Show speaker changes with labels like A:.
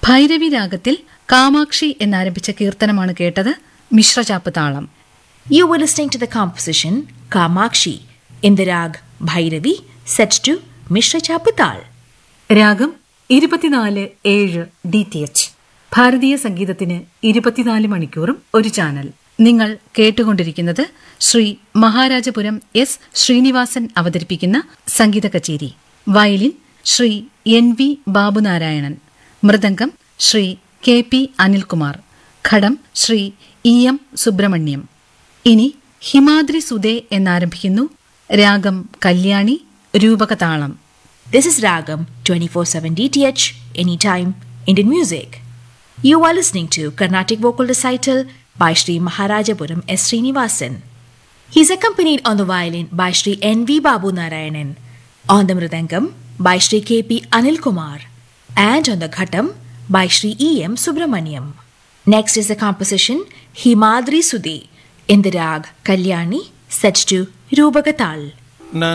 A: ഭൈരവി രാഗത്തിൽ കാമാക്ഷി എന്നാരംഭിച്ച കീർത്തനമാണ് കേട്ടത് മിശ്രചാപ്പ് താളം
B: You were listening to the composition Kamakshi in the rag Bhairavi set to Mishra Chapital.
A: രാഗം ഇരുപത്തിനാല് ഏഴ് ഡി ടി എച്ച് ഭാരതീയ സംഗീതത്തിന് ഇരുപത്തിനാല് മണിക്കൂറും ഒരു ചാനൽ നിങ്ങൾ കേട്ടുകൊണ്ടിരിക്കുന്നത് ശ്രീ മഹാരാജപുരം എസ് ശ്രീനിവാസൻ അവതരിപ്പിക്കുന്ന സംഗീത കച്ചേരി violin Sri N V Babunarayanan മൃദംഗം ശ്രീ കെ പി അനിൽകുമാർ ഘടം ശ്രീ ഇ എം സുബ്രഹ്മണ്യം ഇനി ഹിമാദ്രി സുദേ എന്നാരംഭിക്കുന്നു രാഗം Kalyani രൂപകതാളം
B: This is Ragam 24/7 DTH anytime Indian music. You are listening to Carnatic vocal recital by Sri Maharajapuram S Srinivasan. He is accompanied on the violin by Sri N V Babu Narayanan, on the mridangam by Sri K P Anil Kumar, and on the ghatam by Sri E M Subramaniam. Next is the composition Himadri Sudhi in the rag Kalyani set to Rubagatal.